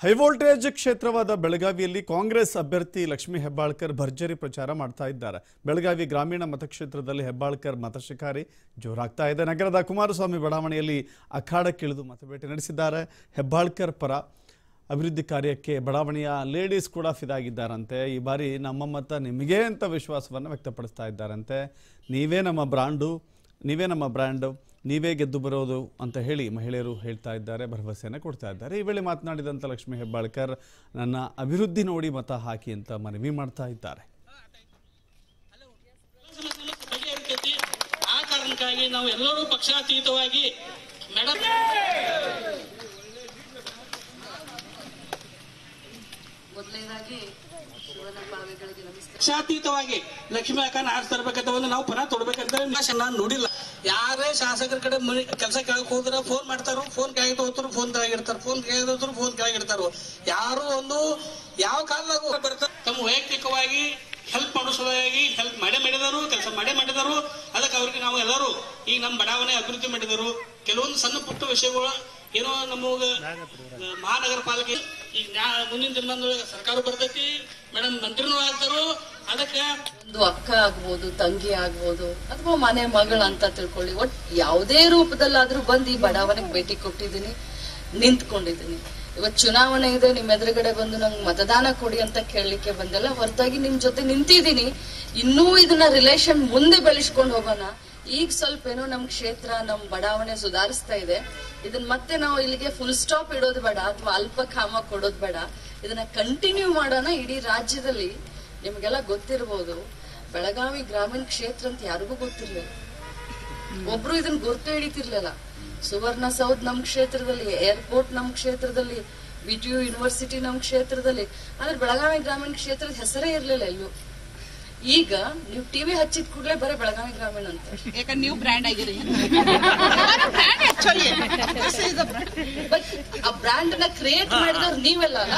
high voltage ಕ್ಷೇತ್ರವಾದ ಬೆಳಗಾವಿಯಲ್ಲಿ ಕಾಂಗ್ರೆಸ್ ಅಭ್ಯರ್ಥಿ ಲಕ್ಷ್ಮೀ ಹೆಬ್ಬಾಳ್ಕರ್ ಭರ್ಜರಿ ಪ್ರಚಾರ ಮಾಡ್ತಾ ಇದ್ದಾರೆ ಬೆಳಗಾವಿ ಗ್ರಾಮೀಣ ಮತಕ್ಷೇತ್ರದಲ್ಲಿ ಹೆಬ್ಬಾಳ್ಕರ್ ಮತಶಿಖಾರಿ ಜೋರಾಗ್ತಾ ಇದೆ ನಗರದ ಕುಮಾರಸ್ವಾಮಿ ಬಡಾವಣೆಯಲ್ಲಿ ಅಖಾಡಕ್ಕಿಳಿದು ಮತಬೇಟೆ ನಡೆಸಿದ್ದಾರೆ ಹೆಬ್ಬಾಳ್ಕರ್ ಪರ ಅಭಿವೃದ್ಧಿ ಕಾರ್ಯಕ್ಕೆ ಬಡಾವಣೆಯ ಲೇಡೀಸ್ ಕೂಡ ಫಿದಾಗಿದ್ದಾರಂತೆ ಈ ಬಾರಿ ನಮ್ಮ ಮತ ನಿಮಗೆ ಅಂತ ವಿಶ್ವಾಸವನ್ನು ವ್ಯಕ್ತಪಡಿಸ್ತಾ ಇದ್ದಾರಂತೆ ನೀವೇ ನಮ್ಮ ಬ್ರಾಂಡು ನೀವೇ ನಮ್ಮ ಬ್ರ್ಯಾಂಡು ನೀವೇ ಗೆದ್ದು ಬರೋದು ಅಂತ ಹೇಳಿ ಮಹಿಳೆಯರು ಹೇಳ್ತಾ ಇದ್ದಾರೆ ಭರವಸೆಯನ್ನು ಕೊಡ್ತಾ ಇದ್ದಾರೆ ಈ ವೇಳೆ ಮಾತನಾಡಿದಂಥ ಲಕ್ಷ್ಮೀ ಹೆಬ್ಬಾಳ್ಕರ್ ನನ್ನ ಅಭಿವೃದ್ಧಿ ನೋಡಿ ಮತ ಹಾಕಿ ಅಂತ ಮನವಿ ಮಾಡ್ತಾ ಇದ್ದಾರೆ ಸಮಸ್ಯೆಗಳು ಬಗೆಹರಿತೈತಿ ಆ ಕಾರಣಕ್ಕಾಗಿ ನಾವು ಎಲ್ಲರೂ ಪಕ್ಷಾತೀತವಾಗಿ ಮೇಡಮ್ ಮೊದಲನೇದಾಗಿ ಶಿವನ ಪಾದಗಳಿಗೆ ನಮಸ್ಕಾರ ಪಕ್ಷಾತೀತವಾಗಿ ಲಕ್ಷ್ಮೀ ಅಕ್ಕನ ಆರ್ಸ್ ತರ್ಬೇಕಂತ ಒಂದು ನಾವು ಪರ ತೊಡ್ಬೇಕಂತ ನಾನು ನೋಡಿಲ್ಲ ಯಾರೇ ಶಾಸಕರ ಕಡೆ ಮನೆ ಕೆಲಸ ಕೇಳಕ್ ಹೋದ್ರ ಫೋನ್ ಮಾಡ್ತಾರೋ ಫೋನ್ ಕೆಳಗೆ ಹೋದ್ರು ಫೋನ್ ಕೆಳಗಿಡ್ತಾರ ಫೋನ್ ಕೆಳಗೆ ಹೋದ್ರು ಫೋನ್ ಕೆಳಗಿಡ್ತಾರೋ ಯಾರು ಒಂದು ಯಾವ ಕಾಲದಾಗ ಬರ್ತಾರೆ ತಮ್ಮ ವೈಯಕ್ತಿಕವಾಗಿ ಹೆಲ್ಪ್ ಮಾಡೋ ಸಲುವಾಗಿ ಹೆಲ್ಪ್ ಮಾಡೇ ಮಾಡಿದಾರು ಕೆಲಸ ಮಾಡೇ ಮಾಡಿದಾರು ಅದಕ್ಕೆ ಅವ್ರಿಗೆ ನಾವು ಎಲ್ಲರೂ ಈಗ ನಮ್ಮ ಬಡಾವಣೆ ಅಭಿವೃದ್ಧಿ ಮಾಡಿದರು ಕೆಲವೊಂದು ಸಣ್ಣ ಪುಟ್ಟ ವಿಷಯಗಳು ಏನೋ ನಮಗ ಮಹಾನಗರ ಪಾಲಿಕೆ ಈಗ ನ್ಯಾ- ಮುಂದಿನ ದಿನ ಸರ್ಕಾರ ಬರ್ತೈತಿ ಮೇಡಮ್ ಮಂತ್ರಿನೂ ಆಗ್ತಾರು ಅದಕ್ಕೆ ಒಂದು ಅಕ್ಕ ಆಗ್ಬೋದು ತಂಗಿ ಆಗ್ಬೋದು ಅಥವಾ ಮನೆ ಮಗಳು ಅಂತ ತಿಳ್ಕೊಳ್ಳಿ ಒಟ್ ಯಾವುದೇ ರೂಪದಲ್ಲಾದ್ರೂ ಬಂದು ಈ ಬಡಾವಣೆಗೆ ಭೇಟಿ ಕೊಟ್ಟಿದ್ದೀನಿ ನಿಂತ್ಕೊಂಡಿದ್ದೀನಿ ಇವತ್ ಚುನಾವಣೆ ಇದೆ ನಿಮ್ ಎದುರುಗಡೆ ಬಂದು ನಂಗೆ ಮತದಾನ ಕೊಡಿ ಅಂತ ಕೇಳಲಿಕ್ಕೆ ಬಂದಲ್ಲ ಹೊರತಾಗಿ ನಿಮ್ ಜೊತೆ ನಿಂತಿದ್ದೀನಿ ಇನ್ನೂ ಇದನ್ನ ರಿಲೇಶನ್ ಮುಂದೆ ಬೆಳೆಸ್ಕೊಂಡು ಹೋಗೋಣ ಈಗ ಸ್ವಲ್ಪ ಏನೋ ನಮ್ ಕ್ಷೇತ್ರ ನಮ್ ಬಡಾವಣೆ ಸುಧಾರಿಸ್ತಾ ಇದೆ ಇದನ್ನ ಮತ್ತೆ ನಾವು ಇಲ್ಲಿಗೆ ಫುಲ್ ಸ್ಟಾಪ್ ಇಡೋದು ಬೇಡ ಅಥವಾ ಅಲ್ಪ ಕಾಮ ಕೊಡೋದು ಬೇಡ ಇದನ್ನ ಕಂಟಿನ್ಯೂ ಮಾಡೋಣ ಇಡೀ ರಾಜ್ಯದಲ್ಲಿ ನಿಮ್ಗೆಲ್ಲ ಗೊತ್ತಿರ್ಬೋದು ಬೆಳಗಾವಿ ಗ್ರಾಮೀಣ ಕ್ಷೇತ್ರ ಅಂತ ಯಾರಿಗೂ ಗೊತ್ತಿರ್ಲಿಲ್ಲ ಒಬ್ರು ಇದನ್ನ ಗುರ್ತು ಹಿಡಿತಿರ್ಲಿಲ್ಲ ಸುವರ್ಣ ಸೌಧ್ ನಮ್ ಕ್ಷೇತ್ರದಲ್ಲಿ ಏರ್ಪೋರ್ಟ್ ನಮ್ ಕ್ಷೇತ್ರದಲ್ಲಿ ಬಿ ಟಿ ಯು ಯೂನಿವರ್ಸಿಟಿ ನಮ್ ಕ್ಷೇತ್ರದಲ್ಲಿ ಆದ್ರೆ ಬೆಳಗಾವಿ ಗ್ರಾಮೀಣ ಕ್ಷೇತ್ರದ ಹೆಸರೇ ಇರ್ಲಿಲ್ಲ ಎಲ್ಲೂ ಈಗ ನೀವು ಟಿವಿ ಹಚ್ಚಿದ ಕೂಡಲೇ ಬರೀ ಬೆಳಗಾವಿ ಗ್ರಾಮೀಣ ಅಂತ ಯಾಕಂದ್ರೆ ನೀವು ಬ್ರ್ಯಾಂಡ್ ಆಗಿರಿ ಬ್ರ್ಯಾಂಡ್ ಆಕ್ಚುಲಿ ಬಟ್ ಆ ಬ್ರ್ಯಾಂಡ್ ನ ಕ್ರಿಯೇಟ್ ಮಾಡಿದವ್ರು ನೀವೆಲ್ಲ ಅಲ್ಲ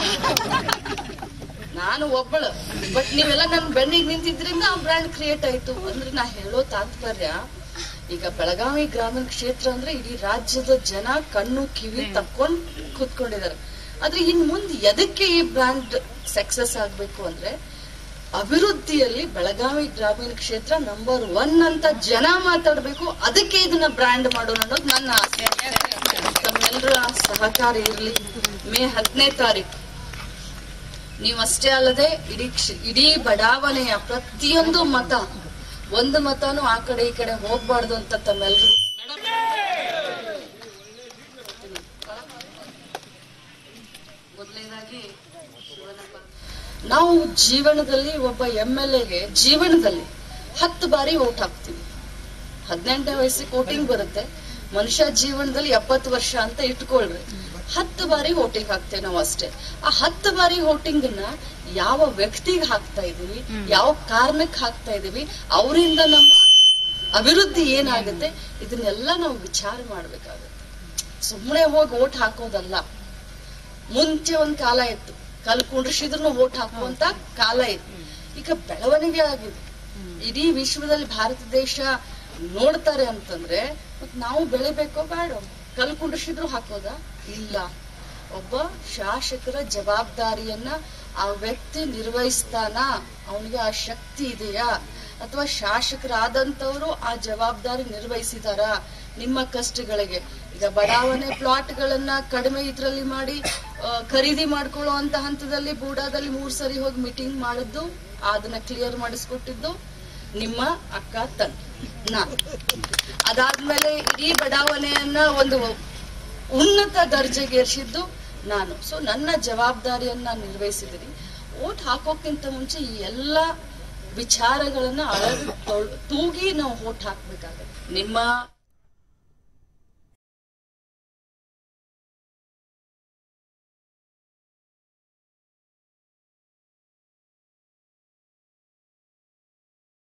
ನಾನು ಒಬ್ಬಳು ಬಟ್ ನೀವೆಲ್ಲ ನನ್ನ ಬೆನ್ನಿಗೆ ನಿಂತಿದ್ರಿಂದ ಆ ಬ್ರ್ಯಾಂಡ್ ಕ್ರಿಯೇಟ್ ಆಯ್ತು ಅಂದ್ರೆ ನಾ ಹೇಳೋ ತಾತ್ಪರ್ಯ ಈಗ ಬೆಳಗಾವಿ ಗ್ರಾಮೀಣ ಕ್ಷೇತ್ರ ಅಂದ್ರೆ ಇಡೀ ರಾಜ್ಯದ ಜನ ಕಣ್ಣು ಕಿವಿ ತಕ್ಕೊಂಡ್ ಕೂತ್ಕೊಂಡಿದ್ದಾರೆ ಆದ್ರೆ ಇನ್ ಮುಂದೆ ಎದಕ್ಕೆ ಈ ಬ್ರ್ಯಾಂಡ್ ಸಕ್ಸಸ್ ಆಗ್ಬೇಕು ಅಂದ್ರೆ ಅಭಿವೃದ್ಧಿಯಲ್ಲಿ ಬೆಳಗಾವಿ ಗ್ರಾಮೀಣ ಕ್ಷೇತ್ರ ನಂಬರ್ ಒನ್ ಅಂತ ಜನ ಮಾತಾಡ್ಬೇಕು ಅದಕ್ಕೆ ಇದನ್ನ ಬ್ರ್ಯಾಂಡ್ ಮಾಡೋಣ ಅನ್ನೋದು ನನ್ನ ಆಸೆ ತಮ್ಮೆಲ್ಲರ ಸಹಕಾರ ಇರಲಿ ಮೇ ಹತ್ತನೇ ತಾರೀಕು ನೀವಷ್ಟೇ ಅಲ್ಲದೆ ಇಡೀ ಕ್ಷ- ಇಡೀ ಬಡಾವಣೆಯ ಪ್ರತಿಯೊಂದು ಮತ ಒಂದು ಮತನೂ ಆ ಕಡೆ ಈ ಕಡೆ ಹೋಗ್ಬಾರ್ದು ಅಂತ ತಮ್ಮೆಲ್ರಿಗೂ ಮೊದಲನೇದಾಗಿ ನಾವು ಜೀವನದಲ್ಲಿ ಒಬ್ಬ ಎಂ ಎಲ್ ಎಗೆ ಜೀವನದಲ್ಲಿ ಹತ್ತು ಬಾರಿ ಓಟ್ ಹಾಕ್ತೀವಿ ಹದಿನೆಂಟನೇ ವಯಸ್ಸಿಗೆ ವೋಟಿಂಗ್ ಬರುತ್ತೆ ಮನುಷ್ಯ ಜೀವನದಲ್ಲಿ ಎಪ್ಪತ್ತು ವರ್ಷ ಅಂತ ಇಟ್ಕೊಳ್ರಿ ಹತ್ತು ಬಾರಿ ವೋಟಿಂಗ್ ಹಾಕ್ತೇವೆ ನಾವು ಅಷ್ಟೇ ಆ ಹತ್ತು ಬಾರಿ ವೋಟಿಂಗ್ ನ ಯಾವ ವ್ಯಕ್ತಿಗೆ ಹಾಕ್ತಾ ಇದೀವಿ ಯಾವ ಕಾರಣಕ್ಕೆ ಹಾಕ್ತಾ ಇದೀವಿ ಅವರಿಂದ ನಮ್ಮ ಅಭಿವೃದ್ಧಿ ಏನಾಗುತ್ತೆ ಇದನ್ನೆಲ್ಲ ನಾವು ವಿಚಾರ ಮಾಡ್ಬೇಕಾಗುತ್ತೆ ಸುಮ್ಮನೆ ಹೋಗಿ ಓಟ್ ಹಾಕೋದಲ್ಲ ಮುಂಚೆ ಒಂದ್ ಕಾಲ ಇತ್ತು ಕಲ್ ಕುಂಡ್ರಿಸಿದ್ರು ಓಟ್ ಹಾಕುವಂತ ಕಾಲ ಇತ್ತು ಈಗ ಬೆಳವಣಿಗೆ ಆಗಿದೆ ಇಡೀ ವಿಶ್ವದಲ್ಲಿ ಭಾರತ ದೇಶ ನೋಡ್ತಾರೆ ಅಂತಂದ್ರೆ ಮತ್ ನಾವು ಬೆಳಿಬೇಕೋ ಬೇಡ ಕಲ್ ಕುಂಡ್ರಿಸಿದ್ರು ಹಾಕೋದ ಇಲ್ಲ ಒಬ್ಬ ಶಾಸಕರ ಜವಾಬ್ದಾರಿಯನ್ನ ಆ ವ್ಯಕ್ತಿ ನಿರ್ವಹಿಸ್ತಾನ ಅವನಿಗೆ ಆ ಶಕ್ತಿ ಇದೆಯಾ ಅಥವಾ ಶಾಸಕರಾದಂತವ್ರು ಆ ಜವಾಬ್ದಾರಿ ನಿರ್ವಹಿಸಿದಾರ ನಿಮ್ಮ ಕಷ್ಟಗಳಿಗೆ ಈಗ ಬಡಾವಣೆ ಪ್ಲಾಟ್ಗಳನ್ನ ಕಡಿಮೆ ಇದ್ರಲ್ಲಿ ಮಾಡಿ ಆ, ಖರೀದಿ ಮಾಡ್ಕೊಳ್ಳೋ ಅಂತ ಹಂತದಲ್ಲಿ ಬೂಡಾದಲ್ಲಿ ಮೂರ್ ಸರಿ ಹೋಗಿ ಮೀಟಿಂಗ್ ಮಾಡಿದ್ದು ಅದನ್ನ ಕ್ಲಿಯರ್ ಮಾಡಿಸ್ಕೊಟ್ಟಿದ್ದು ನಿಮ್ಮ ಅಕ್ಕ ತಂಗಿ ನಾ ಅದಾದ್ಮೇಲೆ ಇಡೀ ಬಡಾವಣೆಯನ್ನ ಒಂದು ಉನ್ನತ ದರ್ಜೆಗೆ ಏರ್ಸಿದ್ದು ನಾನು ಸೊ ನನ್ನ ಜವಾಬ್ದಾರಿಯನ್ನ ನಿರ್ವಹಿಸಿದ್ದೀನಿ ಓಟ್ ಹಾಕೋಕ್ಕಿಂತ ಮುಂಚೆ ಈ ಎಲ್ಲ ವಿಚಾರಗಳನ್ನ ಅಳದು ತೊಳ್- ತೂಗಿ ನಾವು ಓಟ್ ಹಾಕ್ಬೇಕಾಗತ್ತೆ ನಿಮ್ಮ